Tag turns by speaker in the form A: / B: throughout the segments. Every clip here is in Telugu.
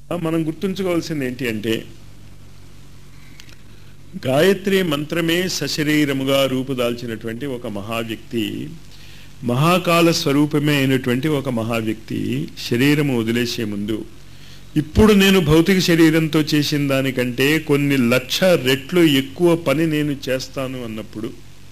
A: మనం గుర్తుంచుకోవాల్సింది ఏంటి అంటే గాయత్రి మంత్రమే సశరీరముగా రూపుదాల్చినటువంటి ఒక మహావ్యక్తి మహాకాల స్వరూపమే అయినటువంటి ఒక మహావ్యక్తి శరీరము వదిలేసే ముందు ఇప్పుడు నేను భౌతిక శరీరంతో చేసిన దానికంటే కొన్ని లక్ష రెట్లు ఎక్కువ పని నేను చేస్తాను అన్నప్పుడు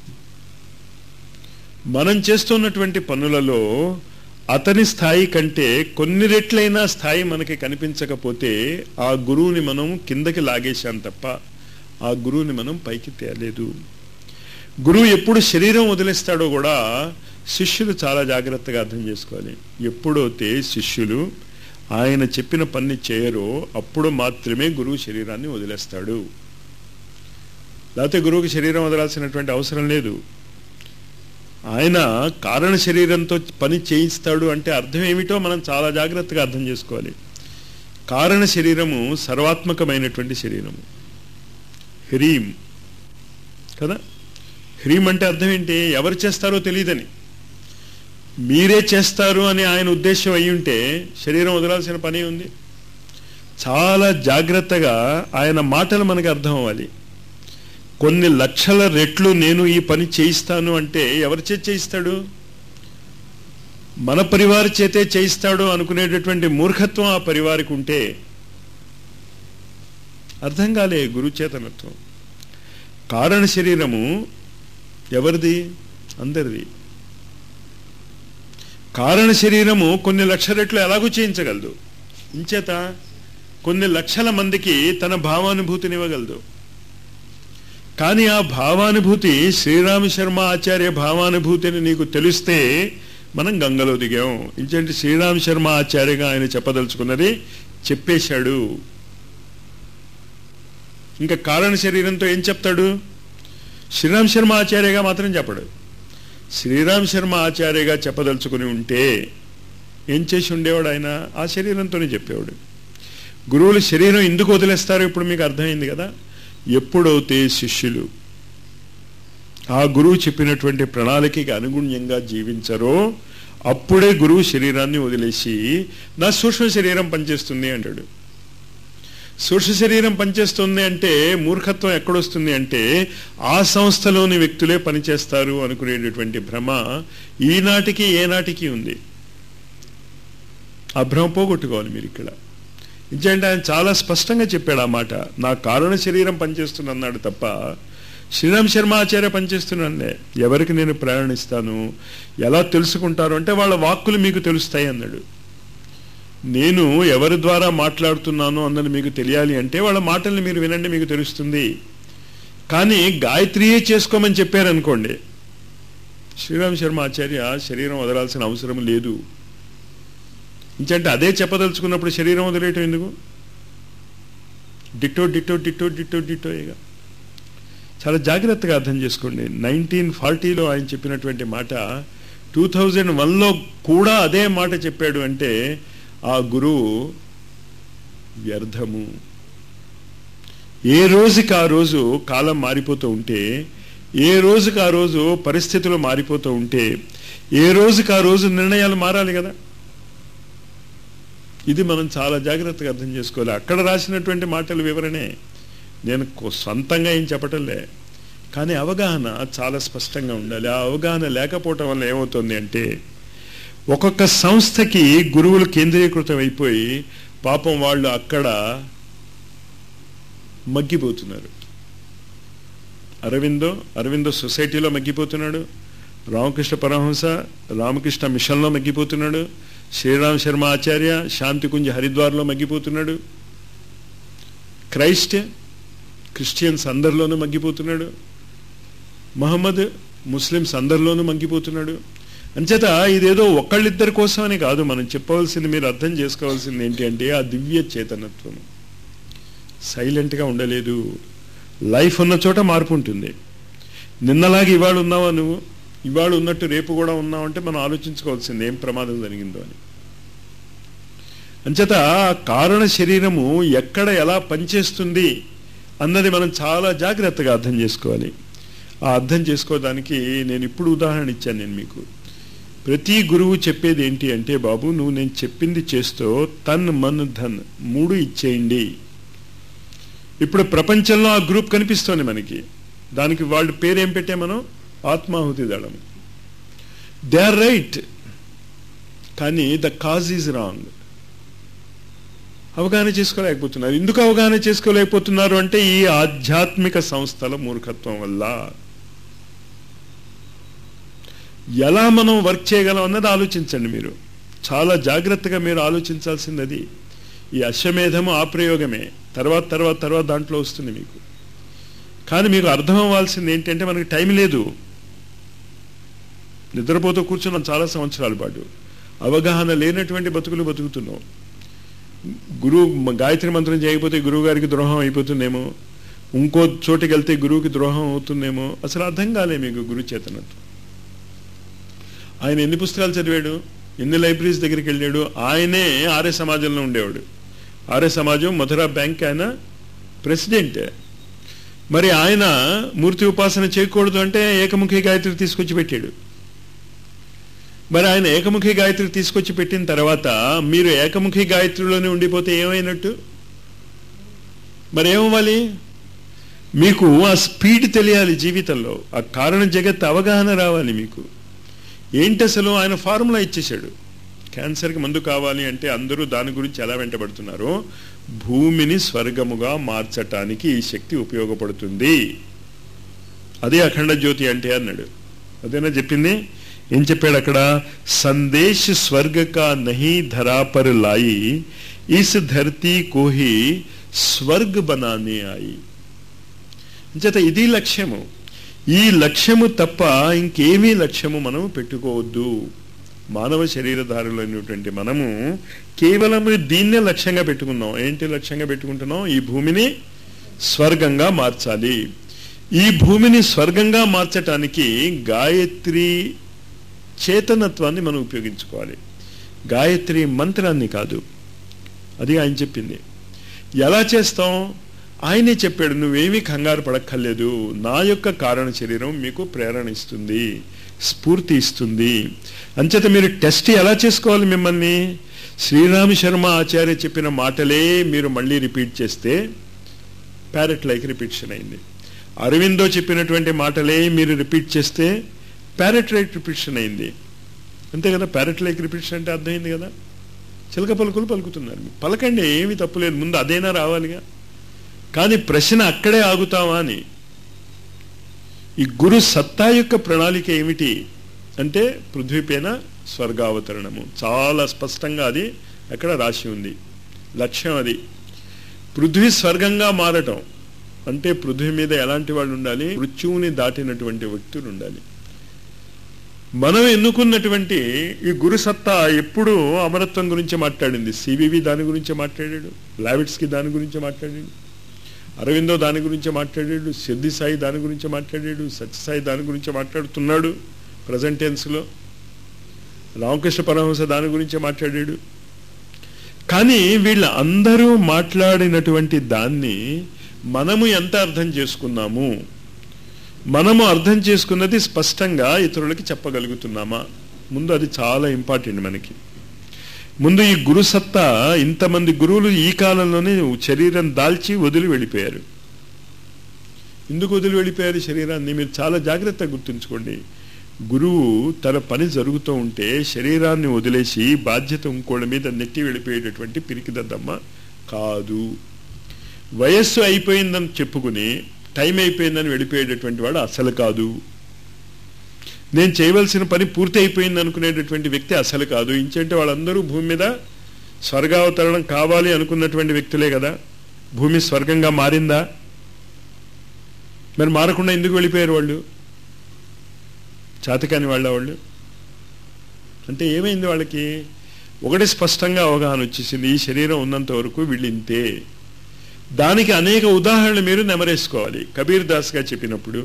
A: మనం చేస్తున్నటువంటి పనులలో అతని స్థాయి కంటే కొన్ని రెట్లైనా స్థాయి మనకి కనిపించకపోతే ఆ గురువుని మనం కిందకి లాగేశాం తప్ప ఆ గురువుని మనం పైకి తేలేదు గురువు ఎప్పుడు శరీరం వదిలేస్తాడో కూడా శిష్యులు చాలా జాగ్రత్తగా అర్థం చేసుకోవాలి ఎప్పుడైతే శిష్యులు ఆయన చెప్పిన పని చేయరో అప్పుడు మాత్రమే గురువు శరీరాన్ని వదిలేస్తాడు లేకపోతే గురువుకి శరీరం వదలాల్సినటువంటి అవసరం లేదు ఆయన కారణ శరీరంతో పని చేయిస్తాడు అంటే అర్థం ఏమిటో మనం చాలా జాగ్రత్తగా అర్థం చేసుకోవాలి కారణ శరీరము సర్వాత్మకమైనటువంటి శరీరము హ్రీం కదా హ్రీం అంటే అర్థం ఏంటి ఎవరు చేస్తారో తెలియదని మీరే చేస్తారు అని ఆయన ఉద్దేశం అయి ఉంటే శరీరం వదలాల్సిన పని ఉంది చాలా జాగ్రత్తగా ఆయన మాటలు మనకు అర్థం అవ్వాలి కొన్ని లక్షల రెట్లు నేను ఈ పని చేయిస్తాను అంటే ఎవరి చేత చేయిస్తాడు మన పరివారి చేతే చేయిస్తాడు అనుకునేటటువంటి మూర్ఖత్వం ఆ పరివారికి ఉంటే అర్థం కాలే గురుచేతనత్వం కారణ శరీరము ఎవరిది అందరిది కారణ శరీరము కొన్ని లక్ష రెట్లు ఎలాగూ చేయించగలదు ఇంచేత కొన్ని లక్షల మందికి తన భావానుభూతినివ్వగలదు కానీ ఆ భావానుభూతి శ్రీరామ శర్మ ఆచార్య భావానుభూతిని నీకు తెలిస్తే మనం గంగలో దిగాం ఇంచేంటి శ్రీరామ శర్మ ఆచార్యగా ఆయన చెప్పదలుచుకున్నది చెప్పేశాడు ఇంకా కారణ శరీరంతో ఏం చెప్తాడు శ్రీరామ్ శర్మ ఆచార్యగా మాత్రం చెప్పడు శ్రీరామ్ శర్మ ఆచార్యగా చెప్పదలుచుకుని ఉంటే ఏం చేసి ఉండేవాడు ఆయన ఆ శరీరంతోనే చెప్పేవాడు గురువులు శరీరం ఎందుకు వదిలేస్తారో ఇప్పుడు మీకు అర్థమైంది కదా ఎప్పుడైతే శిష్యులు ఆ గురువు చెప్పినటువంటి ప్రణాళికకి అనుగుణ్యంగా జీవించరో అప్పుడే గురువు శరీరాన్ని వదిలేసి నా సూక్ష్మ శరీరం పనిచేస్తుంది అంటాడు సూక్ష్మ శరీరం పనిచేస్తుంది అంటే మూర్ఖత్వం ఎక్కడొస్తుంది అంటే ఆ సంస్థలోని వ్యక్తులే పనిచేస్తారు అనుకునేటటువంటి భ్రమ ఈనాటికి ఏనాటికి ఉంది ఆ భ్రమ పోగొట్టుకోవాలి మీరు ఇక్కడ ఎందుకంటే ఆయన చాలా స్పష్టంగా చెప్పాడు ఆ మాట నా కారణ శరీరం పనిచేస్తుంది అన్నాడు తప్ప శ్రీరామ్ శర్మ ఆచార్య పనిచేస్తున్నానులే ఎవరికి నేను ప్రయాణిస్తాను ఎలా తెలుసుకుంటారు అంటే వాళ్ళ వాక్కులు మీకు తెలుస్తాయి అన్నాడు నేను ఎవరి ద్వారా మాట్లాడుతున్నాను అన్నది మీకు తెలియాలి అంటే వాళ్ళ మాటల్ని మీరు వినండి మీకు తెలుస్తుంది కానీ గాయత్రియే చేసుకోమని చెప్పారనుకోండి శ్రీరామ్ శర్మ ఆచార్య శరీరం వదలాల్సిన అవసరం లేదు ఇంకంటే అదే చెప్పదలుచుకున్నప్పుడు శరీరం వదిలేయటం ఎందుకు ditto ditto ditto ditto ditto ఇక చాలా జాగ్రత్తగా అర్థం చేసుకోండి నైన్టీన్ ఫార్టీలో ఆయన చెప్పినటువంటి మాట టూ థౌజండ్ వన్లో కూడా అదే మాట చెప్పాడు అంటే ఆ గురువు వ్యర్థము ఏ రోజుకి ఆ రోజు కాలం మారిపోతూ ఉంటే ఏ రోజుకి ఆ రోజు పరిస్థితులు మారిపోతూ ఉంటే ఏ రోజుకి ఆ రోజు నిర్ణయాలు మారాలి కదా ఇది మనం చాలా జాగ్రత్తగా అర్థం చేసుకోవాలి అక్కడ రాసినటువంటి మాటల వివరణే నేను సొంతంగా ఏం చెప్పటంలే కానీ అవగాహన చాలా స్పష్టంగా ఉండాలి ఆ అవగాహన లేకపోవటం వల్ల ఏమవుతుంది అంటే ఒక్కొక్క సంస్థకి గురువులు కేంద్రీకృతం అయిపోయి పాపం వాళ్ళు అక్కడ మగ్గిపోతున్నారు అరవిందో అరవిందో సొసైటీలో మగ్గిపోతున్నాడు రామకృష్ణ పరమహంస రామకృష్ణ మిషన్లో మగ్గిపోతున్నాడు శ్రీరామ్ శర్మ ఆచార్య శాంతికుంజ హరిద్వార్లో మగ్గిపోతున్నాడు క్రైస్ట్ క్రిస్టియన్స్ అందరిలోనూ మగ్గిపోతున్నాడు మహమ్మద్ ముస్లిమ్స్ అందరిలోనూ మగ్గిపోతున్నాడు అంచేత ఇదేదో ఒకళ్ళిద్దరి కోసమని కాదు మనం చెప్పవలసింది మీరు అర్థం చేసుకోవాల్సింది ఏంటి అంటే ఆ దివ్య చేతనత్వం సైలెంట్గా ఉండలేదు లైఫ్ ఉన్న చోట మార్పు ఉంటుంది నిన్నలాగా ఇవాళ ఉన్నావా నువ్వు ఇవాళ ఉన్నట్టు రేపు కూడా ఉన్నావు అంటే మనం ఆలోచించుకోవాల్సింది ఏం ప్రమాదం జరిగిందో అని అంచేత కారణ శరీరము ఎక్కడ ఎలా పనిచేస్తుంది అన్నది మనం చాలా జాగ్రత్తగా అర్థం చేసుకోవాలి ఆ అర్థం చేసుకోవడానికి నేను ఇప్పుడు ఉదాహరణ ఇచ్చాను నేను మీకు ప్రతి గురువు చెప్పేది ఏంటి అంటే బాబు నువ్వు నేను చెప్పింది చేస్తూ తన్ మన్ ధన్ మూడు ఇచ్చేయండి ఇప్పుడు ప్రపంచంలో ఆ గ్రూప్ కనిపిస్తోంది మనకి దానికి వాళ్ళ పేరు ఏం పెట్టే మనం ఆత్మాహుతి దళం దే ఆర్ రైట్ కానీ ద కాజ్ ఈజ్ రాంగ్ అవగాహన చేసుకోలేకపోతున్నారు ఎందుకు అవగాహన చేసుకోలేకపోతున్నారు అంటే ఈ ఆధ్యాత్మిక సంస్థల మూర్ఖత్వం వల్ల ఎలా మనం వర్క్ చేయగలం అన్నది ఆలోచించండి మీరు చాలా జాగ్రత్తగా మీరు ఆలోచించాల్సింది అది ఈ అశ్వమేధము ఆ ప్రయోగమే తర్వాత తర్వాత తర్వాత దాంట్లో వస్తుంది మీకు కానీ మీకు అర్థం అవ్వాల్సింది ఏంటంటే మనకి టైం లేదు నిద్రపోతూ కూర్చున్నాం చాలా సంవత్సరాల పాటు అవగాహన లేనటువంటి బతుకులు బతుకుతున్నాం గురువు గాయత్రి మంత్రం చేయకపోతే గురువు గారికి ద్రోహం అయిపోతుందేమో ఇంకో చోటుకి వెళ్తే గురువుకి ద్రోహం అవుతుందేమో అసలు అర్థం కాలే మీకు గురు చేతనత్వం ఆయన ఎన్ని పుస్తకాలు చదివాడు ఎన్ని లైబ్రరీస్ దగ్గరికి వెళ్ళాడు ఆయనే ఆర్య సమాజంలో ఉండేవాడు ఆర్య సమాజం మధురా బ్యాంక్ ఆయన ప్రెసిడెంట్ మరి ఆయన మూర్తి ఉపాసన చేయకూడదు అంటే ఏకముఖి గాయత్రి తీసుకొచ్చి పెట్టాడు మరి ఆయన ఏకముఖి గాయత్రి తీసుకొచ్చి పెట్టిన తర్వాత మీరు ఏకముఖి గాయత్రిలోనే ఉండిపోతే ఏమైనట్టు మరి ఏమవ్వాలి మీకు ఆ స్పీడ్ తెలియాలి జీవితంలో ఆ కారణ జగత్ అవగాహన రావాలి మీకు ఏంటి అసలు ఆయన ఫార్ములా ఇచ్చేశాడు క్యాన్సర్కి మందు కావాలి అంటే అందరూ దాని గురించి ఎలా వెంటబడుతున్నారు భూమిని స్వర్గముగా మార్చటానికి ఈ శక్తి ఉపయోగపడుతుంది అదే అఖండ జ్యోతి అంటే అన్నాడు అదేనా చెప్పింది ఏం చెప్పాడు అక్కడ సందేశ్ స్వర్గ కా నహి ధరా పర్ లాయి ఇస్ ధరతీ కోహి స్వర్గ్ బనానే ఆయి అంచేత ఇది లక్ష్యము ఈ లక్ష్యము తప్ప ఇంకేమీ లక్ష్యము మనం పెట్టుకోవద్దు మానవ శరీరధారులైనటువంటి మనము కేవలం దీన్నే లక్ష్యంగా పెట్టుకున్నాం ఏంటి లక్ష్యంగా పెట్టుకుంటున్నాం ఈ భూమిని స్వర్గంగా మార్చాలి ఈ భూమిని స్వర్గంగా మార్చటానికి గాయత్రి చేతనత్వాన్ని మనం ఉపయోగించుకోవాలి గాయత్రి మంత్రాన్ని కాదు అది ఆయన చెప్పింది ఎలా చేస్తాం ఆయనే చెప్పాడు నువ్వేమీ కంగారు పడక్కర్లేదు నా యొక్క కారణ శరీరం మీకు ప్రేరణ ఇస్తుంది స్ఫూర్తి ఇస్తుంది అంచేత మీరు టెస్ట్ ఎలా చేసుకోవాలి మిమ్మల్ని శ్రీరామ శర్మ ఆచార్య చెప్పిన మాటలే మీరు మళ్ళీ రిపీట్ చేస్తే ప్యారెట్ లైక్ రిపీట్షన్ అయింది అరవిందో చెప్పినటువంటి మాటలే మీరు రిపీట్ చేస్తే ప్యారెట్ లైక్ రిపీట్షన్ అయింది అంతే కదా ప్యారెట్ లైక్ రిపీట్షన్ అంటే అర్థమైంది కదా చిలక పలుకులు పలుకుతున్నారు పలకండి ఏమి తప్పులేదు ముందు అదైనా రావాలిగా కానీ ప్రశ్న అక్కడే ఆగుతావా అని ఈ గురు సత్తా యొక్క ప్రణాళిక ఏమిటి అంటే పృథ్వీపైన స్వర్గావతరణము చాలా స్పష్టంగా అది అక్కడ రాసి ఉంది లక్ష్యం అది పృథ్వీ స్వర్గంగా మారటం అంటే పృథ్వీ మీద ఎలాంటి వాళ్ళు ఉండాలి మృత్యువుని దాటినటువంటి వ్యక్తులు ఉండాలి మనం ఎన్నుకున్నటువంటి ఈ గురు సత్తా ఎప్పుడు అమరత్వం గురించి మాట్లాడింది సివివి దాని గురించి మాట్లాడాడు లావిడ్స్కి దాని గురించి మాట్లాడాడు అరవిందో దాని గురించి మాట్లాడాడు సిద్ధి సాయి దాని గురించి మాట్లాడాడు సత్యసాయి దాని గురించి మాట్లాడుతున్నాడు ప్రజెంట్ టెన్స్లో రామకృష్ణ పరమహంస దాని గురించి మాట్లాడాడు కానీ వీళ్ళ అందరూ మాట్లాడినటువంటి దాన్ని మనము ఎంత అర్థం చేసుకున్నాము మనము అర్థం చేసుకున్నది స్పష్టంగా ఇతరులకి చెప్పగలుగుతున్నామా ముందు అది చాలా ఇంపార్టెంట్ మనకి ముందు ఈ గురు సత్తా ఇంతమంది గురువులు ఈ కాలంలోనే శరీరం దాల్చి వదిలి వెళ్ళిపోయారు ఎందుకు వదిలి వెళ్ళిపోయారు శరీరాన్ని మీరు చాలా జాగ్రత్తగా గుర్తుంచుకోండి గురువు తన పని జరుగుతూ ఉంటే శరీరాన్ని వదిలేసి బాధ్యత ఇంకోళ్ళ మీద నెట్టి వెళ్ళిపోయేటటువంటి పిరికిదద్దమ్మ కాదు వయస్సు అయిపోయిందని చెప్పుకుని టైం అయిపోయిందని వెళ్ళిపోయేటటువంటి వాడు అసలు కాదు నేను చేయవలసిన పని పూర్తి అయిపోయింది అనుకునేటటువంటి వ్యక్తి అసలు కాదు ఇంకంటే వాళ్ళందరూ భూమి మీద స్వర్గావతరణం కావాలి అనుకున్నటువంటి వ్యక్తులే కదా భూమి స్వర్గంగా మారిందా మరి మారకుండా ఎందుకు వెళ్ళిపోయారు వాళ్ళు చాతకాని వాళ్ళ వాళ్ళు అంటే ఏమైంది వాళ్ళకి ఒకటి స్పష్టంగా అవగాహన వచ్చేసింది ఈ శరీరం ఉన్నంత వరకు వీళ్ళు ఇంతే దానికి అనేక ఉదాహరణలు మీరు నెమరేసుకోవాలి కబీర్ దాస్గా చెప్పినప్పుడు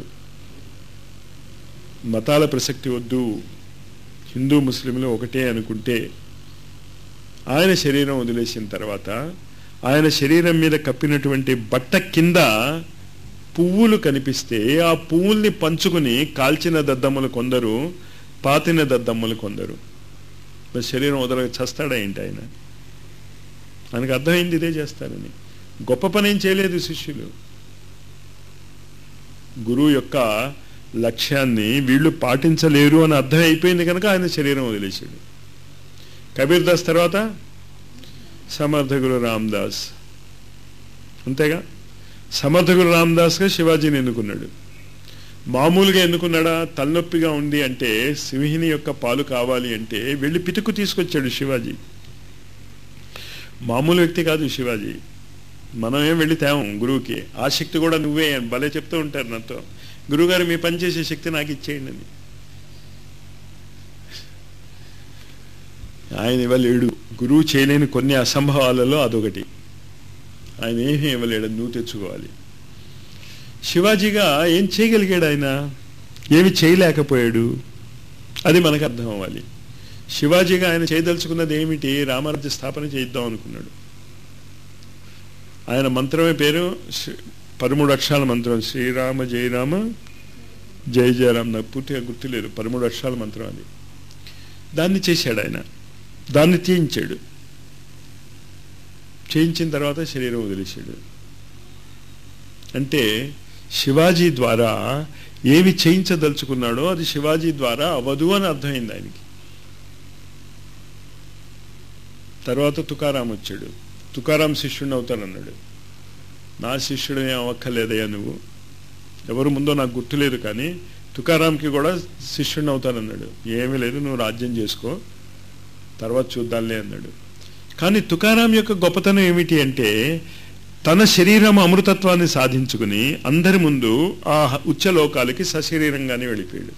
A: మతాల ప్రసక్తి వద్దు హిందూ ముస్లింలు ఒకటే అనుకుంటే ఆయన శరీరం వదిలేసిన తర్వాత ఆయన శరీరం మీద కప్పినటువంటి బట్ట కింద పువ్వులు కనిపిస్తే ఆ పువ్వుల్ని పంచుకుని కాల్చిన దద్దమ్మలు కొందరు పాతిన దద్దమ్మలు కొందరు మరి శరీరం వదలక చస్తాడా ఏంటి ఆయన ఆయనకు అర్థమైంది ఇదే చేస్తారని గొప్ప పని ఏం చేయలేదు శిష్యులు గురువు యొక్క లక్ష్యాన్ని వీళ్ళు పాటించలేరు అని అర్థం అయిపోయింది కనుక ఆయన శరీరం వదిలేశాడు కబీర్ దాస్ తర్వాత సమర్థ గురు రామ్దాస్ అంతేగా సమర్థ గురు రామ్దాస్గా శివాజీని ఎన్నుకున్నాడు మామూలుగా ఎన్నుకున్నాడా తలనొప్పిగా ఉంది అంటే సింహిని యొక్క పాలు కావాలి అంటే వెళ్ళి పితుకు తీసుకొచ్చాడు శివాజీ మామూలు వ్యక్తి కాదు శివాజీ మనం ఏం వెళ్ళి తేవం గురువుకి ఆ శక్తి కూడా నువ్వే అని భలే చెప్తూ ఉంటారు నాతో గురువుగారు మీ పని చేసే శక్తి నాకు ఇచ్చేయండి అని ఆయన ఇవ్వలేడు గురువు చేయలేని కొన్ని అసంభవాలలో అదొకటి ఆయన ఏమీ ఇవ్వలేడు నువ్వు తెచ్చుకోవాలి శివాజీగా ఏం చేయగలిగాడు ఆయన ఏమి చేయలేకపోయాడు అది మనకు అర్థం అవ్వాలి శివాజీగా ఆయన చేయదలుచుకున్నది ఏమిటి రామరాజ్య స్థాపన చేద్దాం అనుకున్నాడు ఆయన మంత్రమే పేరు పదమూడు అక్షరాల మంత్రం శ్రీరామ జయరామ జయ జయరామ్ నాకు పూర్తిగా గుర్తులేదు పదమూడు అక్షరాల మంత్రం అది దాన్ని చేశాడు ఆయన దాన్ని తీయించాడు చేయించిన తర్వాత శరీరం వదిలేశాడు అంటే శివాజీ ద్వారా ఏమి చేయించదలుచుకున్నాడో అది శివాజీ ద్వారా అవదు అని అర్థమైంది ఆయనకి తర్వాత తుకారాం వచ్చాడు తుకారాం శిష్యుడిని అవుతానన్నాడు నా శిష్యుడు ఏం అవ్వక్కర్లేదయ్యా నువ్వు ఎవరు ముందో నాకు గుర్తులేదు కానీ తుకారాంకి కూడా శిష్యుడిని అవుతానన్నాడు ఏమీ లేదు నువ్వు రాజ్యం చేసుకో తర్వాత చూద్దాంలే అన్నాడు కానీ తుకారాం యొక్క గొప్పతనం ఏమిటి అంటే తన శరీరం అమృతత్వాన్ని సాధించుకుని అందరి ముందు ఆ ఉచ్చలోకాలకి సశరీరంగానే వెళ్ళిపోయాడు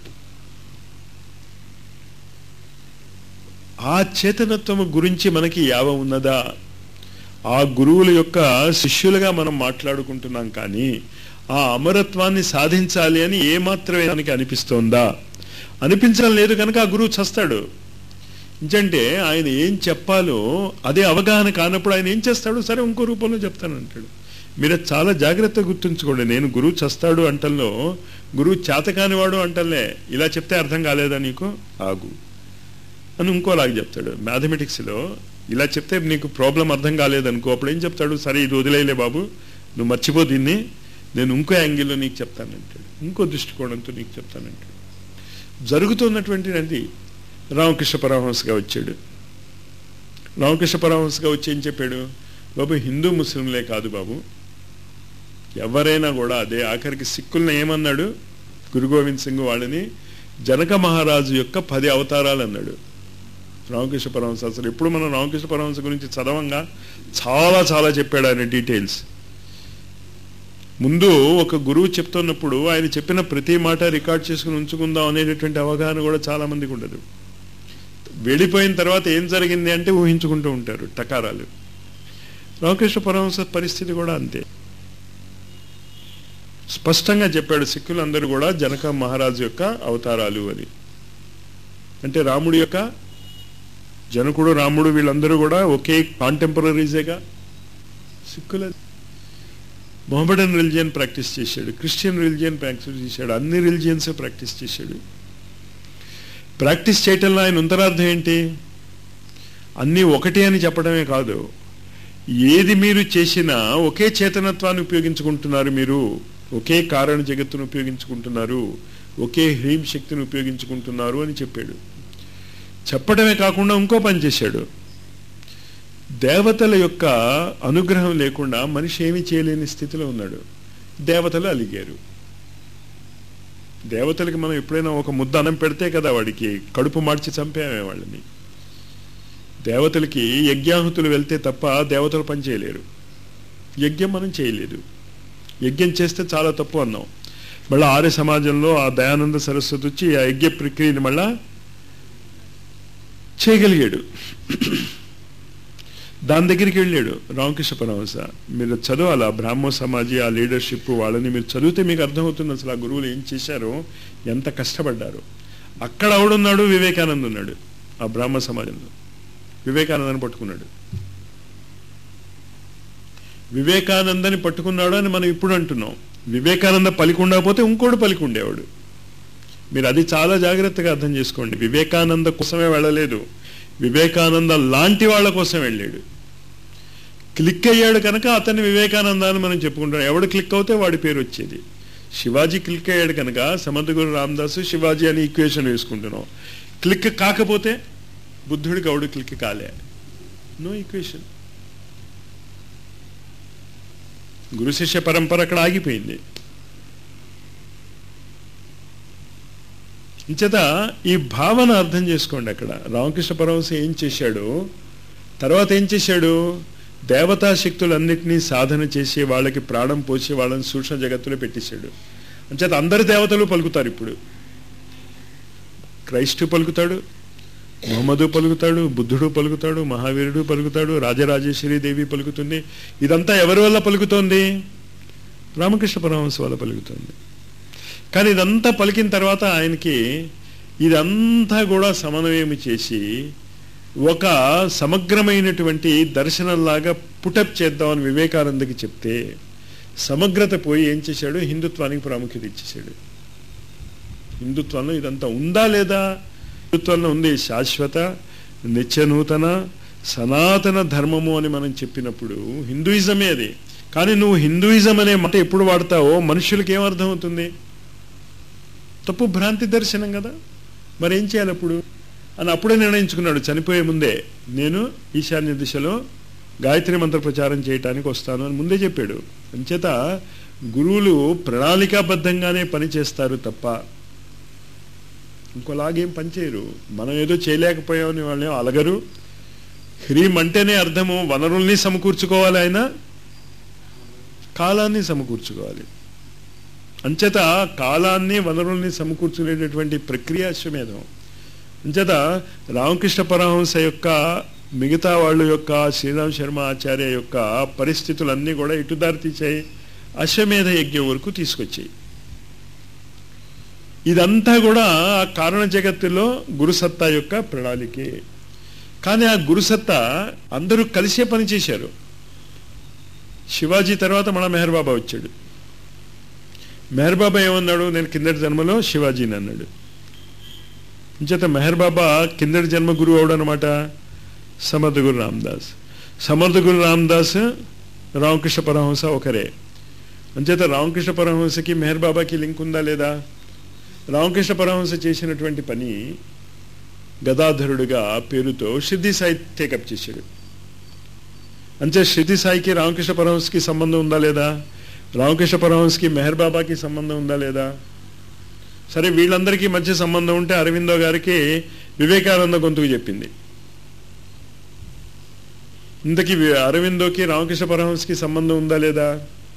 A: ఆ చేతనత్వము గురించి మనకి యావ ఉన్నదా ఆ గురువుల యొక్క శిష్యులుగా మనం మాట్లాడుకుంటున్నాం కానీ ఆ అమరత్వాన్ని సాధించాలి అని ఏమాత్రమే మనకి అనిపిస్తోందా అనిపించడం లేదు కనుక ఆ గురువు చస్తాడు ఎందుకంటే ఆయన ఏం చెప్పాలో అదే అవగాహన కానప్పుడు ఆయన ఏం చేస్తాడు సరే ఇంకో రూపంలో చెప్తాను అంటాడు మీరు చాలా జాగ్రత్తగా గుర్తుంచుకోండి నేను గురువు చస్తాడు అంటల్లో గురువు చేతకానివాడు అంటలే ఇలా చెప్తే అర్థం కాలేదా నీకు ఆగు అని ఇంకోలాగా చెప్తాడు మ్యాథమెటిక్స్లో ఇలా చెప్తే నీకు ప్రాబ్లం అర్థం కాలేదనుకో అప్పుడు ఏం చెప్తాడు సరే ఇది వదిలేయలే బాబు నువ్వు మర్చిపో దీన్ని నేను ఇంకో యాంగిల్లో నీకు చెప్తానంటాడు ఇంకో దృష్టికోణంతో నీకు చెప్తానంటాడు జరుగుతున్నటువంటి అది రామకృష్ణ పరమహంసగా వచ్చాడు రామకృష్ణ పరమహంసగా వచ్చి ఏం చెప్పాడు బాబు హిందూ ముస్లింలే కాదు బాబు ఎవరైనా కూడా అదే ఆఖరికి సిక్కుల్ని ఏమన్నాడు గురు గోవింద్ సింగ్ వాళ్ళని జనక మహారాజు యొక్క పది అవతారాలు అన్నాడు రామకృష్ణ పరమహంస అసలు ఎప్పుడు మనం రామకృష్ణ పరమహంస గురించి చదవంగా చాలా చాలా చెప్పాడు ఆయన డీటెయిల్స్ ముందు ఒక గురువు చెప్తున్నప్పుడు ఆయన చెప్పిన ప్రతి మాట రికార్డ్ చేసుకుని ఉంచుకుందాం అనేటటువంటి అవగాహన కూడా చాలా మందికి ఉండదు వెళ్ళిపోయిన తర్వాత ఏం జరిగింది అంటే ఊహించుకుంటూ ఉంటారు టకారాలు రామకృష్ణ పరమహంస పరిస్థితి కూడా అంతే స్పష్టంగా చెప్పాడు సిక్కులందరూ కూడా జనక మహారాజు యొక్క అవతారాలు అని అంటే రాముడి యొక్క జనకుడు రాముడు వీళ్ళందరూ కూడా ఒకే కాంటెంపరీజేగా సిక్కుల మొహమ్మడన్ రిలిజియన్ ప్రాక్టీస్ చేశాడు క్రిస్టియన్ రిలిజియన్ ప్రాక్టీస్ చేశాడు అన్ని రిలిజియన్స్ ప్రాక్టీస్ చేశాడు ప్రాక్టీస్ చేయటంలో ఆయన ఉంతరార్థం ఏంటి అన్నీ ఒకటి అని చెప్పడమే కాదు ఏది మీరు చేసినా ఒకే చేతనత్వాన్ని ఉపయోగించుకుంటున్నారు మీరు ఒకే కారణ జగత్తును ఉపయోగించుకుంటున్నారు ఒకే హ్రీం శక్తిని ఉపయోగించుకుంటున్నారు అని చెప్పాడు చెప్పడమే కాకుండా ఇంకో పని చేశాడు దేవతల యొక్క అనుగ్రహం లేకుండా మనిషి ఏమీ చేయలేని స్థితిలో ఉన్నాడు దేవతలు అలిగారు దేవతలకి మనం ఎప్పుడైనా ఒక ముద్ద అన్నం పెడితే కదా వాడికి కడుపు మార్చి చంపేమే వాళ్ళని దేవతలకి యజ్ఞాహుతులు వెళ్తే తప్ప దేవతలు పని చేయలేరు యజ్ఞం మనం చేయలేదు యజ్ఞం చేస్తే చాలా తప్పు అన్నాం మళ్ళీ ఆర్య సమాజంలో ఆ దయానంద సరస్వతి వచ్చి ఆ యజ్ఞ ప్రక్రియని మళ్ళా చేయగలిగాడు దాని దగ్గరికి వెళ్ళాడు రామకృష్ణ పరమహంస మీరు చదవాలి ఆ బ్రాహ్మణ సమాజీ ఆ లీడర్షిప్ వాళ్ళని మీరు చదివితే మీకు అర్థమవుతుంది అసలు ఆ గురువులు ఏం చేశారో ఎంత కష్టపడ్డారు అక్కడ ఆవిడున్నాడు వివేకానంద్ ఉన్నాడు ఆ బ్రాహ్మణ సమాజంలో వివేకానందని పట్టుకున్నాడు వివేకానందని పట్టుకున్నాడు అని మనం ఇప్పుడు అంటున్నాం వివేకానంద పలికి ఉండకపోతే ఇంకోడు పలికి ఉండేవాడు మీరు అది చాలా జాగ్రత్తగా అర్థం చేసుకోండి వివేకానంద కోసమే వెళ్ళలేదు వివేకానంద లాంటి వాళ్ళ కోసం వెళ్ళాడు క్లిక్ అయ్యాడు కనుక అతన్ని వివేకానంద అని మనం చెప్పుకుంటాం ఎవడు క్లిక్ అవుతే వాడి పేరు వచ్చేది శివాజీ క్లిక్ అయ్యాడు కనుక సమర్థగురు రామదాసు శివాజీ అని ఈక్వేషన్ వేసుకుంటున్నాం క్లిక్ కాకపోతే బుద్ధుడి గౌడు క్లిక్ కాలే నో ఈక్వేషన్ గురు శిష్య పరంపర అక్కడ ఆగిపోయింది ఇంచేత ఈ భావన అర్థం చేసుకోండి అక్కడ రామకృష్ణ పరమహంస ఏం చేశాడు తర్వాత ఏం చేశాడు దేవతా శక్తులన్నింటినీ సాధన చేసి వాళ్ళకి ప్రాణం పోసి వాళ్ళని సూక్ష్మ జగత్తులో పెట్టేశాడు అంచేత అందరి దేవతలు పలుకుతారు ఇప్పుడు క్రైస్టు పలుకుతాడు ముహమ్మదు పలుకుతాడు బుద్ధుడు పలుకుతాడు మహావీరుడు పలుకుతాడు రాజరాజేశ్వరి దేవి పలుకుతుంది ఇదంతా ఎవరి వల్ల పలుకుతోంది రామకృష్ణ పరమహంస వల్ల పలుకుతుంది కానీ ఇదంతా పలికిన తర్వాత ఆయనకి ఇదంతా కూడా సమన్వయం చేసి ఒక సమగ్రమైనటువంటి దర్శనంలాగా పుటప్ చేద్దామని వివేకానందకి చెప్తే సమగ్రత పోయి ఏం చేశాడు హిందుత్వానికి ప్రాముఖ్యత ఇచ్చేశాడు హిందుత్వంలో ఇదంతా ఉందా లేదా హిందుత్వంలో ఉంది శాశ్వత నిత్యనూతన సనాతన ధర్మము అని మనం చెప్పినప్పుడు హిందూయిజమే అది కానీ నువ్వు హిందూయిజం అనే మాట ఎప్పుడు వాడతావో మనుషులకి ఏమర్థమవుతుంది తప్పు భ్రాంతి దర్శనం కదా మరి ఏం చేయాలి అప్పుడు అని అప్పుడే నిర్ణయించుకున్నాడు చనిపోయే ముందే నేను ఈశాన్య దిశలో గాయత్రి మంత్ర ప్రచారం చేయటానికి వస్తాను అని ముందే చెప్పాడు అంచేత గురువులు ప్రణాళికాబద్ధంగానే పనిచేస్తారు తప్ప ఇంకోలాగేం పనిచేయరు మనం ఏదో చేయలేకపోయామని వాళ్ళేం అలగరు హ్రీం అంటేనే అర్థము వనరుల్ని సమకూర్చుకోవాలి ఆయన కాలాన్ని సమకూర్చుకోవాలి అంచేత కాలాన్ని వనరుల్ని సమకూర్చుకునేటటువంటి ప్రక్రియ అశ్వమేధం అంచేత రామకృష్ణ పరమహంస యొక్క మిగతా వాళ్ళ యొక్క శ్రీరామ్ శర్మ ఆచార్య యొక్క పరిస్థితులన్నీ కూడా ఇటు దారి తీసాయి అశ్వమేధ యజ్ఞం వరకు తీసుకొచ్చాయి ఇదంతా కూడా ఆ కారణ జగత్తులో గురుసత్తా యొక్క ప్రణాళికే కానీ ఆ గురుసత్తా అందరూ కలిసే పని చేశారు శివాజీ తర్వాత మన మెహర్ బాబా వచ్చాడు మెహర్ బాబా ఏమన్నాడు నేను కిందటి జన్మలో శివాజీని అన్నాడు చేత మెహర్ బాబా కిందటి జన్మ గురువు అవడు అనమాట సమర్థ గురు రామదాస్ సమర్థ గురు రామదాస్ రామకృష్ణ పరమహంస ఒకరే అంచేత రామకృష్ణ పరమహంసకి మెహర్ బాబాకి లింక్ ఉందా లేదా రామకృష్ణ పరమహంస చేసినటువంటి పని గదాధరుడుగా పేరుతో సిద్ధి సాయి టేకప్ చేశాడు అంతే సిద్ధి సాయికి రామకృష్ణ పరమహంసకి సంబంధం ఉందా లేదా రామకృష్ణ పరమహంసకి మెహర్ బాబాకి సంబంధం ఉందా లేదా సరే వీళ్ళందరికీ మధ్య సంబంధం ఉంటే అరవిందో గారికి వివేకానంద గొంతుకు చెప్పింది ఇంతకీ అరవిందోకి రామకృష్ణ పరమహంసకి సంబంధం ఉందా లేదా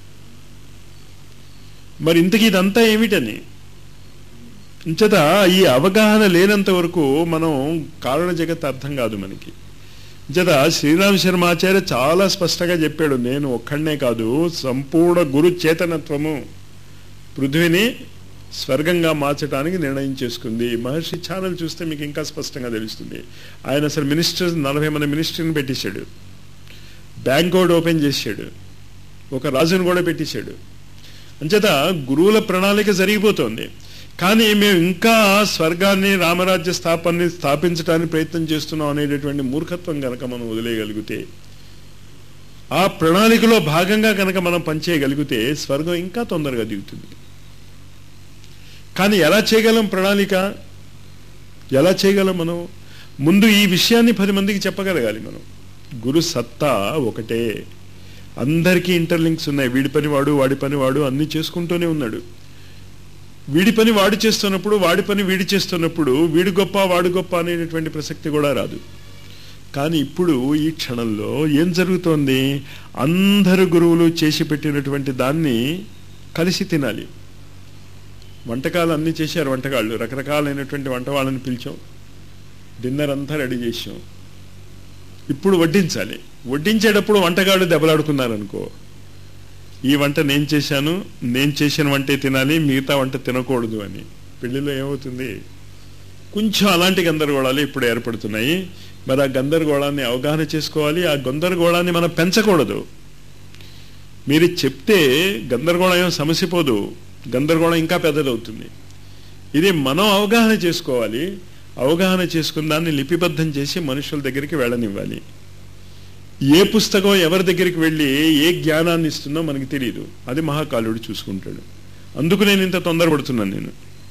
A: మరి ఇంతకీ ఇదంతా ఏమిటని ఇంచట ఈ అవగాహన లేనంత వరకు మనం కారణ జగత్ అర్థం కాదు మనకి ఇంచట శ్రీరామ్ శర్మాచార్య చాలా స్పష్టంగా చెప్పాడు నేను ఒక్కడనే కాదు సంపూర్ణ గురు చేతనత్వము పృథ్వీని స్వర్గంగా మార్చడానికి నిర్ణయం చేసుకుంది మహర్షి ఛానల్ చూస్తే మీకు ఇంకా స్పష్టంగా తెలుస్తుంది ఆయన అసలు మినిస్టర్ నలభై మంది మినిస్టర్ని పెట్టేశాడు బ్యాంక్ కూడా ఓపెన్ చేశాడు ఒక రాజును కూడా పెట్టేశాడు అంచేత గురువుల ప్రణాళిక జరిగిపోతుంది కానీ మేము ఇంకా స్వర్గాన్ని రామరాజ్య స్థాపాన్ని స్థాపించడానికి ప్రయత్నం చేస్తున్నాం అనేటటువంటి మూర్ఖత్వం కనుక మనం వదిలేయగలిగితే ఆ ప్రణాళికలో భాగంగా కనుక మనం పనిచేయగలిగితే స్వర్గం ఇంకా తొందరగా దిగుతుంది కానీ ఎలా చేయగలం ప్రణాళిక ఎలా చేయగలం మనం ముందు ఈ విషయాన్ని పది మందికి చెప్పగలగాలి మనం గురు సత్తా ఒకటే అందరికీ ఇంటర్లింక్స్ ఉన్నాయి వీడి పని వాడు వాడి పని వాడు అన్ని చేసుకుంటూనే ఉన్నాడు వీడి పని వాడు చేస్తున్నప్పుడు వాడి పని వీడి చేస్తున్నప్పుడు వీడి గొప్ప వాడు గొప్ప అనేటటువంటి ప్రసక్తి కూడా రాదు కానీ ఇప్పుడు ఈ క్షణంలో ఏం జరుగుతోంది అందరు గురువులు చేసి పెట్టినటువంటి దాన్ని కలిసి తినాలి వంటకాలు అన్నీ చేశారు వంటకాళ్ళు రకరకాలైనటువంటి వంట వాళ్ళని పిలిచాం డిన్నర్ అంతా రెడీ చేసాం ఇప్పుడు వడ్డించాలి వడ్డించేటప్పుడు వంటగాళ్ళు దెబ్బలాడుకున్నారనుకో ఈ వంట నేను చేశాను నేను చేసిన వంటే తినాలి మిగతా వంట తినకూడదు అని పెళ్లిలో ఏమవుతుంది కొంచెం అలాంటి గందరగోళాలు ఇప్పుడు ఏర్పడుతున్నాయి మరి ఆ గందరగోళాన్ని అవగాహన చేసుకోవాలి ఆ గందరగోళాన్ని మనం పెంచకూడదు మీరు చెప్తే గందరగోళం ఏం సమసిపోదు గందరగోళం ఇంకా పెద్దదవుతుంది ఇది మనం అవగాహన చేసుకోవాలి అవగాహన చేసుకున్న దాన్ని లిపిబద్ధం చేసి మనుషుల దగ్గరికి వెళ్ళనివ్వాలి ఏ పుస్తకం ఎవరి దగ్గరికి వెళ్ళి ఏ జ్ఞానాన్ని ఇస్తుందో మనకి తెలియదు అది మహాకాలుడు చూసుకుంటాడు అందుకు నేను ఇంత తొందరపడుతున్నాను నేను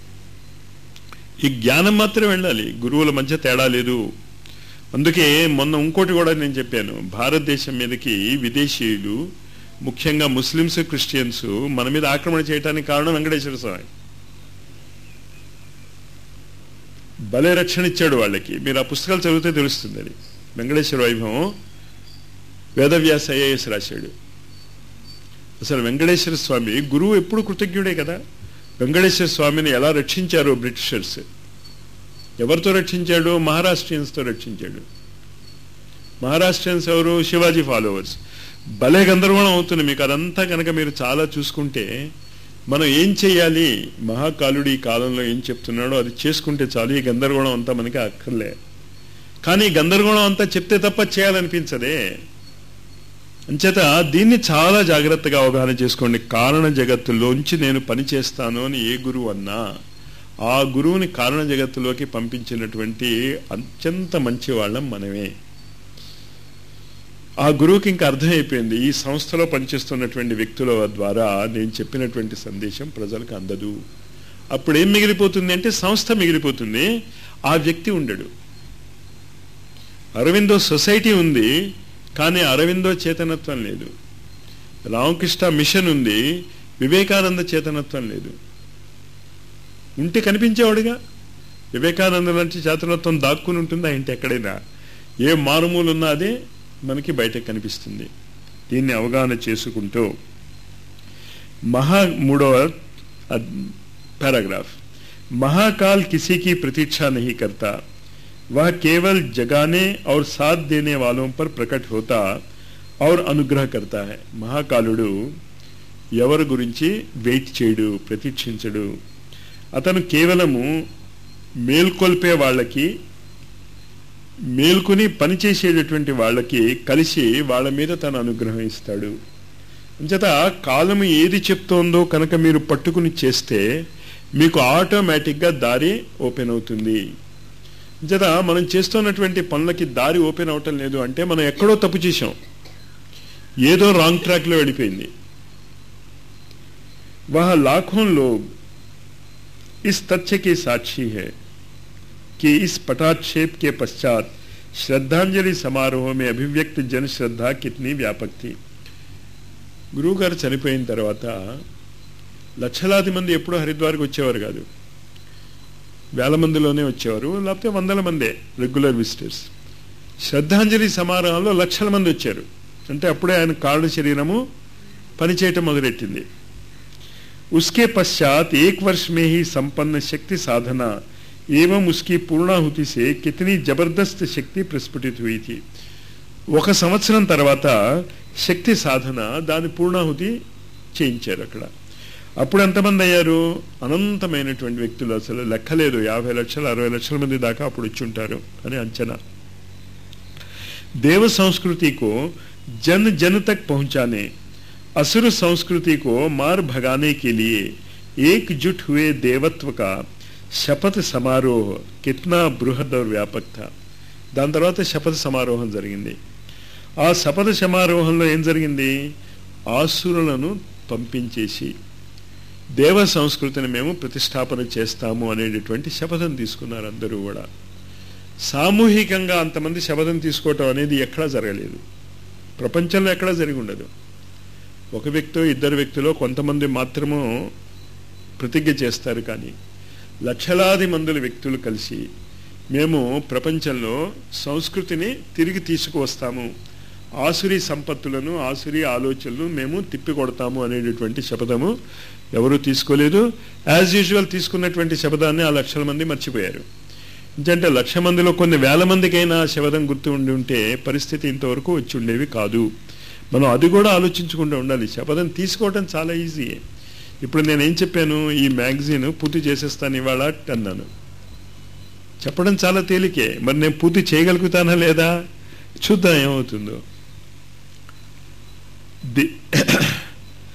A: ఈ జ్ఞానం మాత్రం వెళ్ళాలి గురువుల మధ్య తేడా లేదు అందుకే మొన్న ఇంకోటి కూడా నేను చెప్పాను భారతదేశం మీదకి విదేశీయులు ముఖ్యంగా ముస్లిమ్స్ క్రిస్టియన్స్ మన మీద ఆక్రమణ చేయడానికి కారణం వెంకటేశ్వర స్వామి భలే రక్షణ ఇచ్చాడు వాళ్ళకి మీరు ఆ పుస్తకాలు చదివితే తెలుస్తుంది అది వెంకటేశ్వర వైభవం వేదవ్యాస ఐఏఎస్ రాశాడు అసలు వెంకటేశ్వర స్వామి గురువు ఎప్పుడు కృతజ్ఞుడే కదా వెంకటేశ్వర స్వామిని ఎలా రక్షించారు బ్రిటిషర్స్ ఎవరితో రక్షించాడు మహారాష్ట్రియన్స్తో రక్షించాడు మహారాష్ట్రియన్స్ ఎవరు శివాజీ ఫాలోవర్స్ భలే గందరగోళం అవుతుంది మీకు అదంతా కనుక మీరు చాలా చూసుకుంటే మనం ఏం చేయాలి మహాకాలుడు ఈ కాలంలో ఏం చెప్తున్నాడో అది చేసుకుంటే చాలు ఈ గందరగోళం అంతా మనకి అక్కర్లే కానీ ఈ గందరగోళం అంతా చెప్తే తప్ప చేయాలనిపించదే అంచేత దీన్ని చాలా జాగ్రత్తగా అవగాహన చేసుకోండి కారణ జగత్తులోంచి నేను పని చేస్తాను అని ఏ గురువు అన్నా ఆ గురువుని కారణ జగత్తులోకి పంపించినటువంటి అత్యంత మంచి వాళ్ళం మనమే ఆ గురువుకి ఇంకా అర్థమైపోయింది ఈ సంస్థలో పనిచేస్తున్నటువంటి వ్యక్తుల ద్వారా నేను చెప్పినటువంటి సందేశం ప్రజలకు అందదు అప్పుడు ఏం మిగిలిపోతుంది అంటే సంస్థ మిగిలిపోతుంది ఆ వ్యక్తి ఉండడు అరవిందో సొసైటీ ఉంది కానీ అరవిందో చేతనత్వం లేదు రామకృష్ణ మిషన్ ఉంది వివేకానంద చేతనత్వం లేదు ఉంటే కనిపించేవాడుగా వివేకానంద లాంటి చేతనత్వం దాక్కుని ఉంటుందా ఇంటి ఎక్కడైనా ఏ మారుమూలు ఉన్నా అదే మనకి బయట కనిపిస్తుంది దీన్ని అవగాహన చేసుకుంటూ మహా మూడవ पैराग्राफ महाकाल किसी की प्रतीक्षा नहीं करता वह केवल जगाने और साथ देने वालों पर प्रकट होता और అనుగ్రహ करता है మహాకాలుడు ఎవరి గురించి వెయిట్ చేయడు ప్రతీక్షించడు అతను కేవలము మేల్కొల్పే వాళ్ళకి మేల్కొని పనిచేసేటటువంటి వాళ్ళకి కలిసి వాళ్ళ మీద తన అనుగ్రహం ఇస్తాడు అంచేత కాలము ఏది చెప్తోందో కనుక మీరు పట్టుకుని చేస్తే మీకు ఆటోమేటిక్గా దారి ఓపెన్ అవుతుంది అంచేత మనం చేస్తున్నటువంటి పనులకి దారి ఓపెన్ అవటం లేదు అంటే మనం ఎక్కడో తప్పు చేసాం ఏదో రాంగ్ ట్రాక్లో వెళ్ళిపోయింది वह लाखों लोग इस तथ्य के साक्षी है कि इस पटाक्षेप के पश्चात శ్రద్ధాంజలి సమారోహం में అభివ్యక్త జన శ్రద్ధ కిట్నీ వ్యాపక్ थी గురువు గారు చనిపోయిన తర్వాత లక్షలాది మంది ఎప్పుడూ హరిద్వార్కి వచ్చేవారు కాదు వేల మందిలోనే వచ్చేవారు లేకపోతే వందల మందే రెగ్యులర్ విజిటర్స్ శ్రద్ధాంజలి సమారోహంలో లక్షల మంది వచ్చారు అంటే అప్పుడే ఆయన కాళ్ళు శరీరము పనిచేయటం మొదలెట్టింది उसके पश्चात एक वर्ष में ही संपन्न शक्ति साधना एवं उसकी पूर्णाहुति से कितनी जबरदस्त शक्ति प्रस्फुटित हुई थी ఒక సంవత్సరం తర్వాత శక్తి సాధన దాని పూర్ణాహుతి చేయించారు అక్కడ అప్పుడు ఎంతమంది అయ్యారు అనంతమైనటువంటి వ్యక్తులు అసలు లెక్కలేదు యాభై లక్షలు అరవై లక్షల మంది దాకా అప్పుడు వచ్చి ఉంటారు అని అంచనా देव संस्कृति को जन जन तक पहुंचाने असुर संस्कृति को मार भगाने के लिए एकजुट हुए देवत्व का శపథ సమారోహ కిత్నా బృహద్ और వ్యాపక్ థా దాని తర్వాత శపథ సమారోహం జరిగింది ఆ శపథ సమారోహంలో ఏం జరిగింది ఆసురులను పంపించేసి దేవ సంస్కృతిని మేము ప్రతిష్టాపన చేస్తాము అనేటటువంటి శపథం తీసుకున్నారు అందరూ కూడా సామూహికంగా అంతమంది శపథం తీసుకోవటం అనేది ఎక్కడా జరగలేదు ప్రపంచంలో ఎక్కడా జరిగి ఉండదు ఒక వ్యక్తో ఇద్దరు వ్యక్తిలో కొంతమంది మాత్రము ప్రతిజ్ఞ చేస్తారు కానీ లక్షలాది మందుల వ్యక్తులు కలిసి మేము ప్రపంచంలో సంస్కృతిని తిరిగి తీసుకువస్తాము ఆసురి సంపత్తులను ఆసురి ఆలోచనలు మేము తిప్పికొడతాము అనేటటువంటి శపథము ఎవరు తీసుకోలేదు యాజ్ యూజువల్ తీసుకున్నటువంటి శపథాన్ని ఆ లక్షల మంది మర్చిపోయారు ఎందుకంటే లక్ష మందిలో కొన్ని వేల మందికైనా శపథం గుర్తు ఉండి ఉంటే పరిస్థితి ఇంతవరకు వచ్చి ఉండేవి కాదు మనం అది కూడా ఆలోచించుకుంటూ ఉండాలి శపథం తీసుకోవడం చాలా ఈజీ ఇప్పుడు నేను ఏం చెప్పాను ఈ మ్యాగజైన్ పూర్తి చేసేస్తాను ఇవాళ అన్నాను చెప్పడం చాలా తేలికే మరి నేను పూర్తి చేయగలుగుతానా లేదా చూద్దాం ఏమవుతుందో ది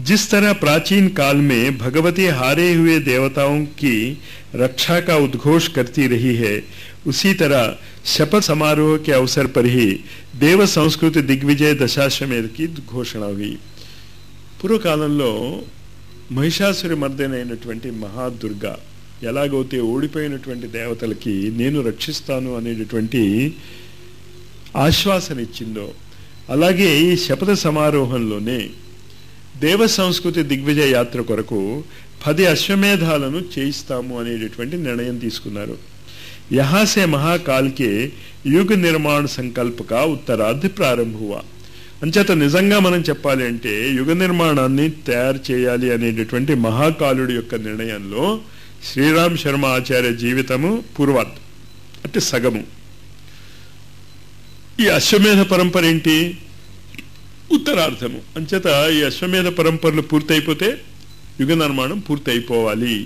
A: जिस तरह प्राचीन काल में भगवती हारे हुए देवताओं की रक्षा का उद्घोष करती रही है उसी तरह शपथ समारोह के अवसर पर ही देव संस्कृति दिग्विजय दशाश्वमेध की घोषणा हुई పూర్వకాలంలో మహిషాసురి మర్దనైనటువంటి మహాదుర్గ ఎలాగైతే ఓడిపోయినటువంటి దేవతలకి నేను రక్షిస్తాను అనేటటువంటి ఆశ్వాసన ఇచ్చిందో అలాగే ఈ శపథ సమారోహంలోనే దేవ సంస్కృతి దిగ్విజయ యాత్ర కొరకు పది అశ్వమేధాలను చేయిస్తాము అనేటటువంటి నిర్ణయం తీసుకున్నారు यहाँ से महाकाल के युग निर्माण संकल्प का उत्तरार्ध ప్రారంభ हुआ అంచేత నిజంగా మనం చెప్పాలి అంటే యుగ నిర్మాణాన్ని తయారు చేయాలి అనేటటువంటి మహాకాలుడి యొక్క నిర్ణయంలో శ్రీరామ్ శర్మ ఆచార్య జీవితము పూర్వార్థం అంటే సగము ఈ అశ్వమేధ పరంపర ఏంటి ఉత్తరార్థము అంచేత ఈ అశ్వమేధ పరంపరలు పూర్తయిపోతే యుగ నిర్మాణం పూర్తయిపోవాలి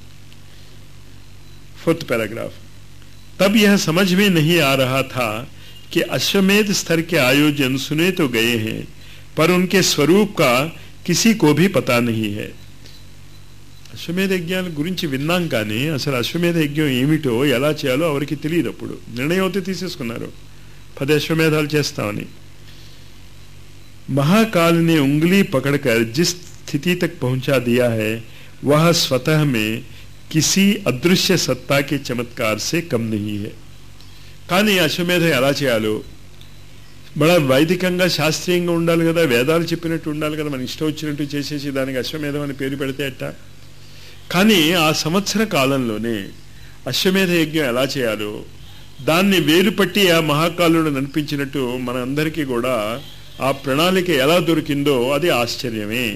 A: फोर्थ पैराग्राफ तब यह समझ में नहीं आ रहा था कि अश्वमेध स्तर के आयोजन सुने तो गए हैं पर उनके स्वरूप का किसी को भी पता नहीं है అశ్వమేధ యజ్ఞాల గురించి విన్నాం కానీ అసలు అశ్వమేధ యజ్ఞం ఏమిటో ఎలా చేయాలో ఎవరికి తెలియదు అప్పుడు నిర్ణయం అయితే తీసేసుకున్నారు పది అశ్వమేధాలు చేస్తామని महाकाल ने उंगली पकड़कर जिस स्थिति तक पहुंचा दिया है वह स्वतः में किसी अदृश्य सत्ता के चमत्कार से कम नहीं है కానీ అశ్వమేధ ఎలా చేయాలో మన వైదికంగా శాస్త్రీయంగా ఉండాలి కదా వేదాలు చెప్పినట్టు ఉండాలి కదా మన ఇష్టం వచ్చినట్టు చేసేసి దానికి అశ్వమేధం అని పేరు పెడితే అట్ట కానీ ఆ సంవత్సర కాలంలోనే అశ్వమేధ యజ్ఞం ఎలా చేయాలో దాన్ని వేలు పట్టి ఆ మహాకాలుడు నడిపించినట్టు మన అందరికీ కూడా ఆ ప్రణాళిక ఎలా దొరికిందో అది ఆశ్చర్యమే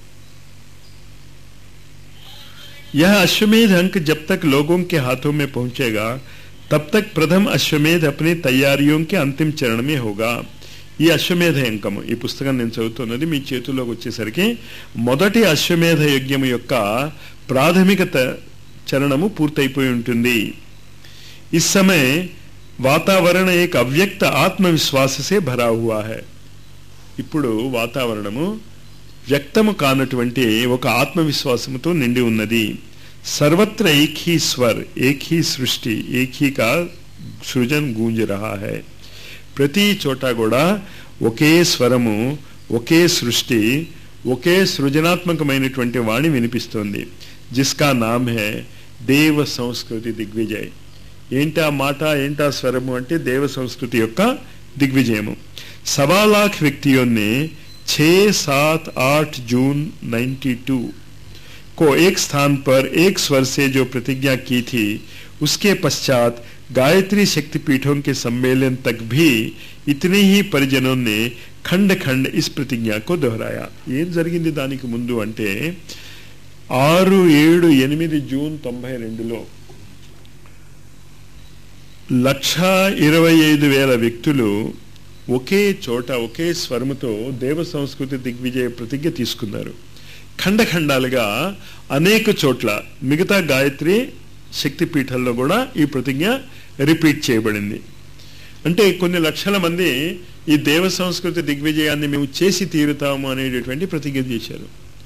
A: यह अश्वमेध अंक जब तक लोगों के हाथों में पहुंचेगा तब तक प्रथम अश्वमेध अपनी तैयारियों के अंतिम चरण में होगा ఈ అశ్వమేధ అంకము ఈ పుస్తకం నేను చదువుతున్నది మీ చేతుల్లోకి వచ్చేసరికి మొదటి అశ్వమేధ యజ్ఞము యొక్క ప్రాథమిక చరణము పూర్తయిపోయి ఉంటుంది इस समय వాతావరణ ఏక అవ్యక్త ఆత్మవిశ్వాససే భరా హువా హై ఇప్పుడు వాతావరణము వ్యక్తము కానటువంటి ఒక ఆత్మవిశ్వాసముతో నిండి ఉన్నది సర్వత్ర ఏక్ హీ స్వర్ ఏక్ హీ సృష్టి ఏక్ హీ కా సృజన్ గూంజ్ రహా హై ప్రతి చోట కూడా ఒకే స్వరము ఒకే సృష్టి ఒకే సృజనాత్మకమైనటువంటి వాణి వినిపిస్తోంది జిస్కా నామ్ హే దేవ సంస్కృతి దిగ్విజయ్ ఏంటా మాట ఏంటా స్వరము అంటే దేవ సంస్కృతి యొక్క దిగ్విజయము सवा लाख व्यक्तियों ने 6, 7, 8 जून 92 को एक स्थान पर एक स्वर से जो प्रतिज्ञा की थी उसके पश्चात गायत्री शक्तिपीठों के सम्मेलन तक भी इतने ही परिजनों ने खंड खंड इस प्रतिज्ञा को दोहराया ఏం జరిగింది దానికి ముందు అంటే ఆరు ఏడు ఎనిమిది జూన్ తొంభై రెండులో లక్ష ఇరవై ఐదు వేల వ్యక్తులు ఒకే చోట ఒకే స్వరముతో దేవ సంస్కృతి దిగ్విజయ ప్రతిజ్ఞ తీసుకున్నారు ఖండఖండాలుగా అనేక చోట్ల మిగతా గాయత్రి శక్తిపీఠాల్లో కూడా ఈ ప్రతిజ్ఞ రిపీట్ చేయబడింది అంటే కొన్ని లక్షల మంది ఈ దేవ సంస్కృతి దిగ్విజయాన్ని మేము చేసి తీరుతాము అనేటటువంటి ప్రతిజ్ఞ చేశారు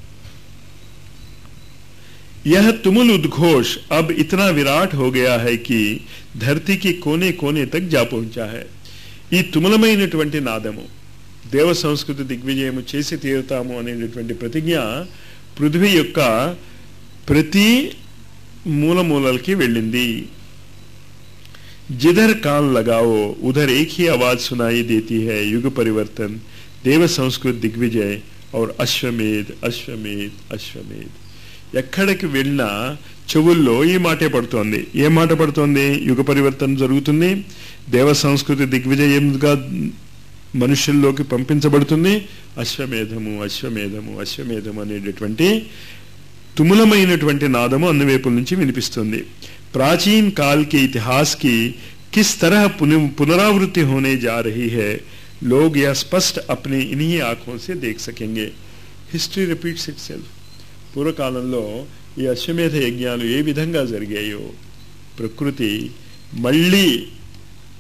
A: यह तुमुल उद्घोष अब इतना विराट हो गया है कि धरती के कोने कोने तक जा पहुंचा है ఈ తుమలమైనటువంటి నాదము దేవ సంస్కృతి దిగ్విజయము చేసి తీరుతాము అనేటటువంటి ప్రతిజ్ఞ పృథ్వీ యొక్క ప్రతి మూలమూలలకి వెళ్ళింది जिधर कान लगाओ उधर एक ही आवाज सुनाई देती है युग परिवर्तन देव संस्कृत दिग्विजय और అశ్వమేధ్ అశ్వమేధ్ అశ్వమేధ్ ఎక్కడికి వెళ్ళినా చెవుల్లో ఈ మాటే పడుతోంది ఏ మాట పడుతోంది యుగ పరివర్తన జరుగుతుంది దేవ సంస్కృతి దిగ్విజయంగా మనుషుల్లోకి పంపించబడుతుంది అశ్వమేధము అశ్వమేధము అశ్వమేధము అనేటటువంటి తుములమైనటువంటి నాదము అన్ని వైపుల నుంచి వినిపిస్తుంది प्राचीन काल के इतिहास की किस तरह पुनरावृत्ति होने जा रही है लोग यह स्पष्ट अपने इन्हीं आंखों से देख सकेंगे హిస్టరీ రిపీట్స్ ఇట్ సెల్ఫ్ పూర్వకాలంలో ఈ అశ్వమేధ యజ్ఞాలు ఏ విధంగా జరిగాయో ప్రకృతి మళ్ళీ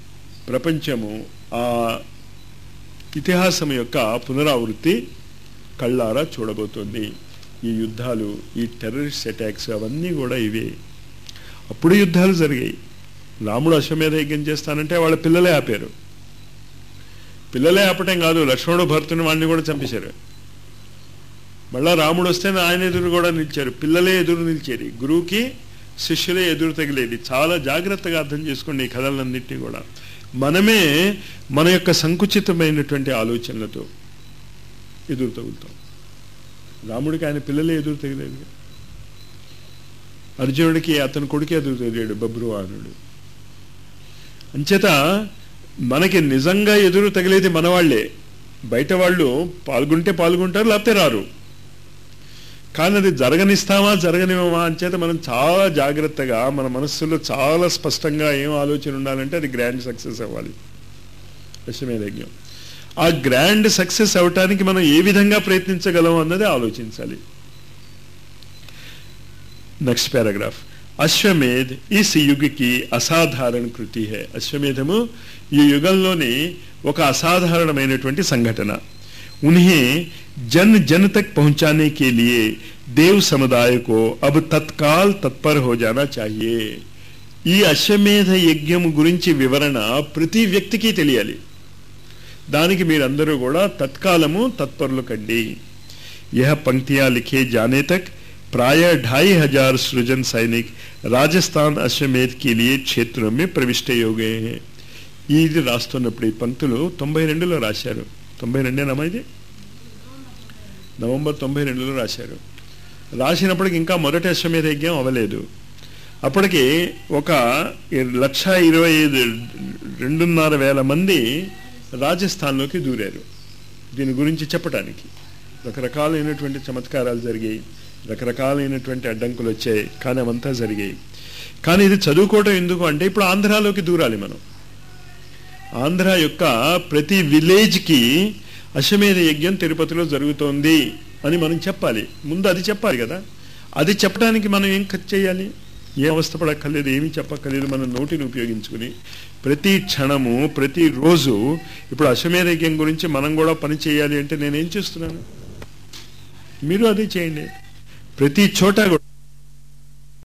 A: ప్రపంచము ఆ ఇతిహాసం యొక్క పునరావృత్తి కళ్ళారా చూడబోతోంది ఈ యుద్ధాలు ఈ టెర్రరిస్ట్ అటాక్స్ అవన్నీ కూడా ఇవే అప్పుడు యుద్ధాలు జరిగాయి రాముడు అశ్వమేధ యజ్ఞం చేస్తానంటే వాళ్ళ పిల్లలే ఆపారు పిల్లలే ఆపటం కాదు లక్ష్మణుడు భర్తుని వాడిని కూడా చంపేశారు మళ్ళా రాముడు వస్తే ఆయన ఎదురు కూడా నిలిచారు పిల్లలే ఎదురు నిలిచేది గురువుకి శిష్యులే ఎదురు తగిలేది చాలా జాగ్రత్తగా అర్థం చేసుకోండి ఈ కథలన్నింటినీ కూడా మనమే మన యొక్క సంకుచితమైనటువంటి ఆలోచనలతో ఎదురు తగులుతాం రాముడికి ఆయన పిల్లలే ఎదురు తగిలేదు అర్జునుడికి అతని కొడుకే ఎదురు తగిలాడు బబ్రువానుడు అంచేత మనకి నిజంగా ఎదురు తగిలేది మనవాళ్లే బయట వాళ్ళు పాల్గొంటే పాల్గొంటారు లేకపోతే రారు కానీ అది జరగనిస్తామా జరగనివ్వమా అంచేత మనం చాలా జాగ్రత్తగా మన మనస్సులో చాలా స్పష్టంగా ఏం ఆలోచన ఉండాలంటే అది గ్రాండ్ సక్సెస్ అవ్వాలి యజ్ఞం ఆ గ్రాండ్ సక్సెస్ అవటానికి మనం ఏ విధంగా ప్రయత్నించగలం అన్నది ఆలోచించాలి నెక్స్ట్ పారాగ్రాఫ్ అశ్వమేధ్ ఇస్ యుగకి అసాధారణ కృతి హే అశ్వమేధము ఈ యుగంలోని ఒక అసాధారణమైనటువంటి సంఘటన उन्हें जन जन तक पहुंचाने के लिए देव समुदाय को अब तत्काल तत्पर हो जाना चाहिए ఈ అశ్వమేధ యజ్ఞం గురించి వివరణ ప్రతి వ్యక్తికి తెలియాలి దానికి మీరందరూ కూడా తత్కాలము తత్పరులు కండి यह पंक्तियां लिखे जाने तक प्राय ढाई हजार सृजन सैनिक राजस्थान अश्वमेध के लिए क्षेत्रों में प्रविष्ट हो गए हैं ఇది రాస్తున్నప్పుడు ఈ పంక్తులు తొంభై రెండులో రాశారు తొంభై రెండేనమ్మా ఇది నవంబర్ తొంభై రెండులో రాశారు రాసినప్పటికి ఇంకా మొదటి అశ్వమేధ యజ్ఞం అవ్వలేదు అప్పటికి ఒక లక్ష ఇరవై ఐదు రెండున్నర వేల మంది రాజస్థాన్లోకి దూరారు దీని గురించి చెప్పడానికి రకరకాలైనటువంటి చమత్కారాలు జరిగాయి రకరకాలైనటువంటి అడ్డంకులు వచ్చాయి కానీ అవంతా జరిగాయి కానీ ఇది చదువుకోవటం ఎందుకు అంటే ఇప్పుడు ఆంధ్రాలోకి దూరాలి మనం ఆంధ్ర యొక్క ప్రతి విలేజ్కి అశ్వమేధ యజ్ఞం తిరుపతిలో జరుగుతోంది అని మనం చెప్పాలి ముందు అది చెప్పాలి కదా అది చెప్పడానికి మనం ఏం ఖర్చు చేయాలి ఏ అవస్థ పడక్కర్లేదు ఏమీ చెప్పక్కర్లేదు మన నోటిని ఉపయోగించుకుని ప్రతి క్షణము ప్రతి రోజు ఇప్పుడు అశ్వమేధ యజ్ఞం గురించి మనం కూడా పని చేయాలి అంటే నేనేం చేస్తున్నాను మీరు అది చేయండి ప్రతి చోట కూడా